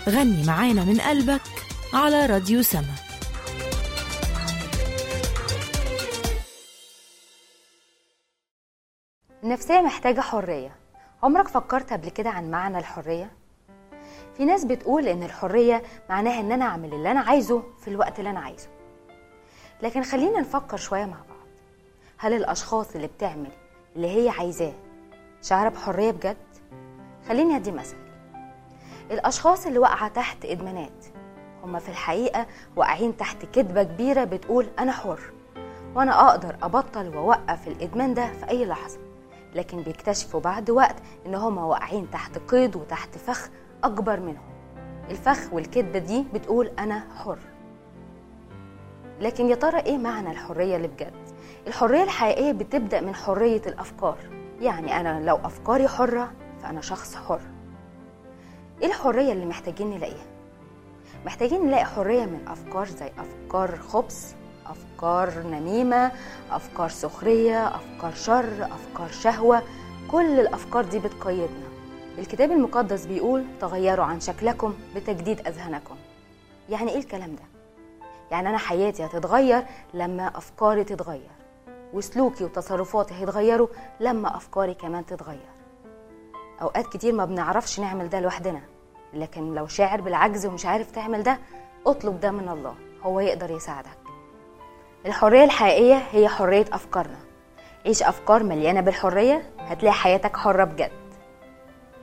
غني معانا من قلبك على راديو سما النفسية محتاجة حرية عمرك فكرت قبل كده عن معنى الحرية؟ في ناس بتقول إن الحرية معناها إن أنا أعمل اللي أنا عايزه في الوقت اللي أنا عايزه لكن خلينا نفكر شوية مع بعض هل الأشخاص اللي بتعمل اللي هي عايزاه شعرها بحرية بجد؟ خليني أدي مثل الأشخاص اللي واقعة تحت إدمانات هما في الحقيقة واقعين تحت كذبة كبيرة بتقول أنا حر وأنا أقدر أبطل وأوقف الإدمان ده في أي لحظة لكن بيكتشفوا بعد وقت إن هما واقعين تحت قيد وتحت فخ أكبر منهم الفخ والكذبة دي بتقول أنا حر لكن يا ترى إيه معنى الحرية اللي بجد؟ الحرية الحقيقية بتبدأ من حرية الأفكار يعني أنا لو أفكاري حرة فأنا شخص حر إيه الحرية اللي محتاجين نلاقيها؟ محتاجين نلاقي حرية من أفكار زي أفكار خبث أفكار نميمة أفكار سخرية أفكار شر أفكار شهوة كل الأفكار دي بتقيدنا الكتاب المقدس بيقول تغيروا عن شكلكم بتجديد أذهانكم يعني إيه الكلام ده؟ يعني أنا حياتي هتتغير لما أفكاري تتغير وسلوكي وتصرفاتي هيتغيروا لما أفكاري كمان تتغير أوقات كتير ما بنعرفش نعمل ده لوحدنا لكن لو شاعر بالعجز ومش عارف تعمل ده اطلب ده من الله هو يقدر يساعدك الحرية الحقيقية هي حرية أفكارنا عيش أفكار مليانة بالحرية هتلاقي حياتك حرة بجد